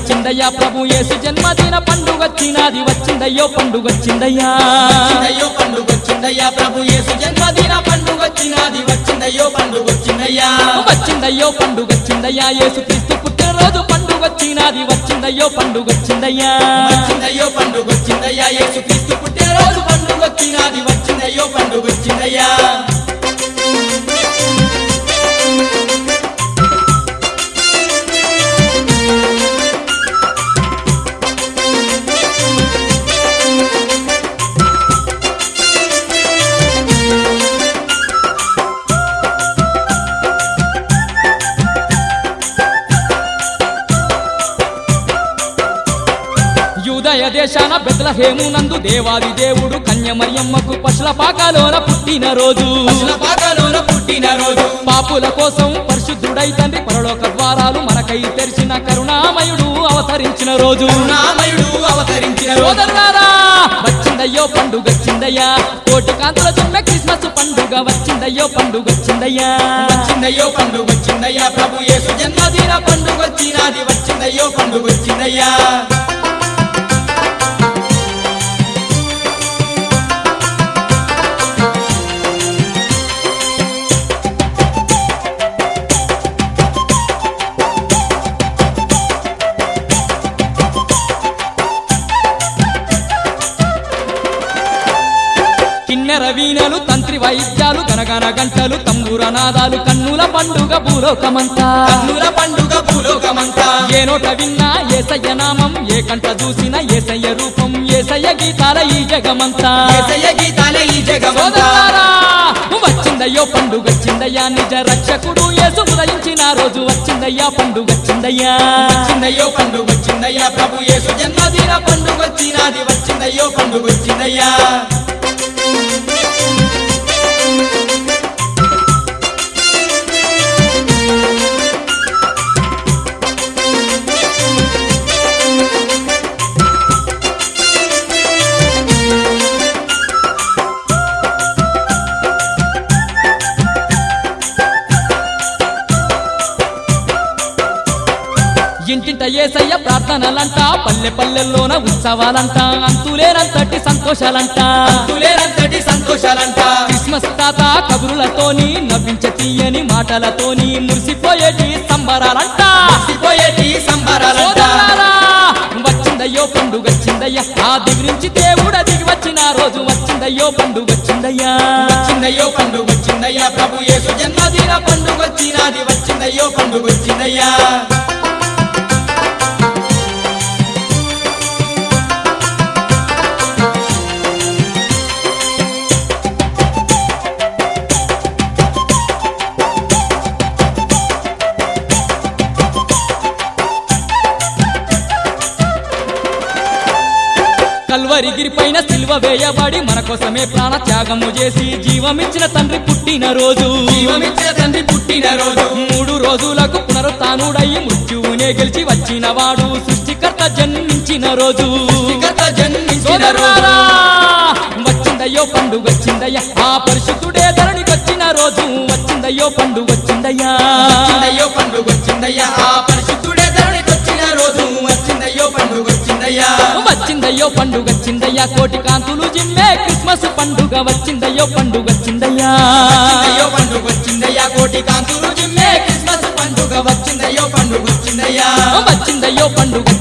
వచ్చిందయ్యా ప్రభు యేసు జన్మదిన పండుగ వచ్చినది వచ్చిందయ్యో పండుగ వచ్చిందయ్యా వచ్చిందయ్యో పండుగ వచ్చిందయ్యా ప్రభు యేసు జన్మదిన పండుగ వచ్చినది వచ్చిందయ్యో పండుగ వచ్చిందయ్యా వచ్చిందయ్యో పండుగ వచ్చిందయ్యా యేసు క్రీస్తు పుట్టినరోజు పండుగ వచ్చినది వచ్చిందయ్యో పండుగ వచ్చిందయ్యా వచ్చిందయ్యో పండుగ వచ్చిందయ్యా యేసు క్రీస్తు పుట్టినరోజు పండుగ వచ్చినది వచ్చిందయ్యో పండుగ వచ్చిందయ్యా యూదయ దేశాన బెత్లహేమునందు దేవాది దేవుడు కన్యమరియమ్మకు పశుల పాకాలోన పుట్టిన రోజు అసల పాకలోన పుట్టిన రోజు పాపుల కోసం పరిశుద్ధుడై తండ్రి పరలోక ద్వారాలు మనకై తెరిచిన కరుణామయుడు అవతరించిన రోజు నామయుడు అవతరించిన రోజు సోదరులారా వచ్చిందయ్యో పండుగ వచ్చిందయ్యా కోటి కాంతుల జన్మ క్రిస్మస్ పండుగ వచ్చిందయ్యో పండుగ వచ్చిందయ్యా వచ్చిందయ్యో పండుగ వచ్చిందయ్యా ప్రభు యేసు జన్మదిన పండుగ వచ్చినది వచ్చిందయ్యో పండుగ వచ్చిందయ్యా కిన్నెర వీణలు తంత్రి వైద్యాలు గనగన గంటలు తంబూర నాదాలు కన్నుల పండుగ భూలోకమంతా కన్నుల పండుగ భూలోకమంతా ఏ నోట విన్నా ఏసయ్య నామం ఏ కంట చూసిన ఏసయ్య రూపం ఏసయ్య గీతాల ఈ జగమంతా యేసయ్య గీతాలే ఈ జగమంతా సోదరులారా, వచ్చిందయ్యో పండుగ వచ్చిందయ్యా నిజ రక్షకుడు యేసు ఉదయించిన రోజు వచ్చిందయ్యా పండుగ వచ్చిందయ్యా వచ్చిందయ్యో పండుగ వచ్చిందయ్యా ప్రభు యేసు జన్మదిన పండుగ వచ్చినది వచ్చిందయ్యో పండుగ వచ్చిందయ్యా ఇంటింట ఏసయ్య ప్రార్థనలంట పల్లె పల్లెల్లోన ఉత్సవాలంట అంతులేనంతటి సంతోషాలంట తులేనంతటి సంతోషాలంట క్రిస్మస్ తాత కబురులతోని నవ్వించ తీయని మాటలతోని మురిసిపోయేటి సంబరాలంట పోయేటి సంబరాలంట సోదరులారా, వచ్చిందయ్యో పండుగ వచ్చిందయ్యా ఆ దిగురించి దేవుడ దిగి వచ్చిన రోజు వచ్చిందయ్యో పండుగ వచ్చిందయ్యా వచ్చిందయ్యో పండుగ వచ్చిందయ్యా ప్రభు యేసు జన్మదిన పండుగ వచ్చినది వచ్చిందయ్యో పండుగ వచ్చిందయ్యా కల్వరిగిరి పైన సిల్వ వేయబడి మన కోసమే ప్రాణ త్యాగము చేసి జీవమిచ్చిన తండ్రి పుట్టిన రోజు జీవమిచ్చిన తండ్రి పుట్టిన రోజు మూడు రోజులకు పునరుత్నుడయి మృత్యువునే గెలిచి వచ్చిన వాడు సృష్టికర్త జన్మించిన రోజు కథ జన్మించిన సోదరులారా, రోజు వచ్చిందయ్యో పండుగ వచ్చిందయ్యా ఆ పరిశుద్ధుడే ధరణికి వచ్చిన రోజు వచ్చిందయ్యో పండుగ వచ్చిందయ్యా వచ్చిందయ్యో పండుగ వచ్చిందయ్యా ఆ పరిశుద్ధుడే ధరణికి వచ్చిన రోజు వచ్చిందయ్యో పండుగ వచ్చిందయ్యా వచ్చిందయ్యో పండుగ వచ్చిందయ్యా కోటి కాంతులు జిమ్మే క్రిస్మస్ పండుగ వచ్చిందయ్యో పండుగ వచ్చిందయ్యా వచ్చిందయ్యో పండుగ వచ్చిందయ్యా కోటి కాంతులు జిమ్మే క్రిస్మస్ పండుగ వచ్చిందయ్యో పండుగ వచ్చిందయ్యా వచ్చిందయ్యో పండుగ